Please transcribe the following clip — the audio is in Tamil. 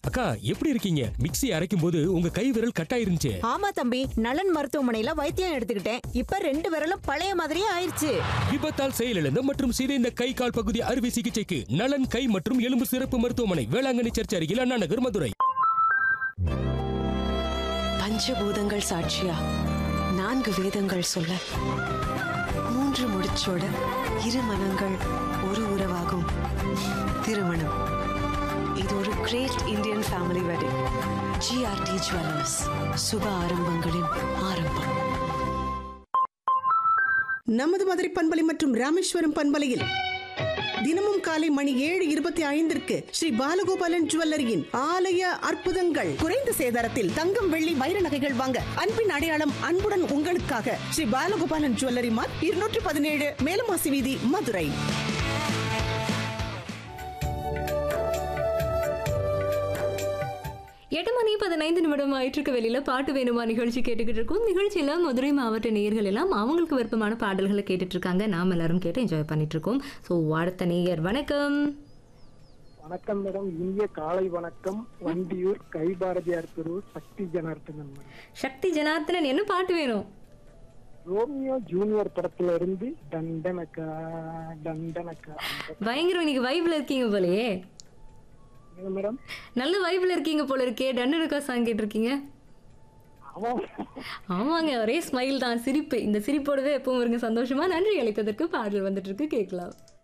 அக்கா எப்படி இருக்கீங்க மிக்ஸி அரைக்கும் போது உங்க கை விரல் கட்டாயிருந்துச்சு ஆமா தம்பி நலன் மருத்துவமனையில வைத்தியம் எடுத்துக்கிட்டேன் இப்ப ரெண்டு விரலும் பழைய மாதிரியே ஆயிருச்சு விபத்தால் செயலிழந்த மற்றும் சிதைந்த கை கால் பகுதி அறுவை சிகிச்சைக்கு நலன் கை மற்றும் எலும்பு சிறப்பு மருத்துவமனை வேளாங்கண்ணி சர்ச் அருகில் அண்ணா நகர் மதுரை பஞ்சபூதங்கள் சாட்சியா நான்கு வேதங்கள் சொல்ல மூன்று முடிச்சோட இரு மனங்கள் ஒரு உறவாகும் திருமணம் இது ஒரு great Indian family wedding GRT jewellers சுப ஆரம்பங்களின் ஆரம்பம் நமது மதுரை பண்பலை மற்றும் ராமேஸ்வரம் பண்பலையில் தினமும் காலை மணி ஏழு இருபத்தி ஐந்திற்கு ஸ்ரீ பாலகோபாலன் ஜுவல்லரியின் ஆலய அற்புதங்கள் குறைந்த சேதாரத்தில் தங்கம் வெள்ளி வைர நகைகள் வாங்க அன்பின் அடையாளம் அன்புடன் உங்களுக்காக ஸ்ரீ பாலகோபாலன் ஜுவல்லரி மார்க் இருநூற்றி பதினேழு மேலமாசி வீதி மதுரை எட்டு மணி பதினைந்து நிமிடம் ஆயிட்டிருக்க வெளியில பாட்டு வேணுமா நிகழ்ச்சி கேட்டுக்கிட்டு இருக்கோம் நிகழ்ச்சியில மதுரை மாவட்ட நேயர்கள் எல்லாம் அவங்களுக்கு விருப்பமான பாடல்களை கேட்டுட்டு இருக்காங்க நாம் எல்லாரும் கேட்டு என்ஜாய் பண்ணிட்டு இருக்கோம் ஸோ அடுத்த நேயர் வணக்கம் வணக்கம் மேடம் இனிய காலை வணக்கம் வண்டியூர் கை பாரதியார் தெரு சக்தி ஜனார்த்தனன் மேடம் சக்தி ஜனார்த்தனன் என்ன பாட்டு வேணும் ரோமியோ ஜூனியர் படத்துல இருந்து டண்டனக்கா டண்டனக்கா பயங்கரம் இன்னைக்கு வைப்ல இருக்கீங்க போலயே என்ன மேடம் நல்ல வைப்ல இருக்கீங்க போல இருக்கே டண்டனுக்கா சாங் கேட்டிருக்கீங்க அவன் ஆமாங்க ஒரே ஸ்மைல் தான் சிரிப்பு இந்த சிரிப்போடவே எப்பவும் இருங்க சந்தோஷமா நன்றி அளித்ததற்கு பாடல் வந்துட்டு இருக்கு கேட்கலாம்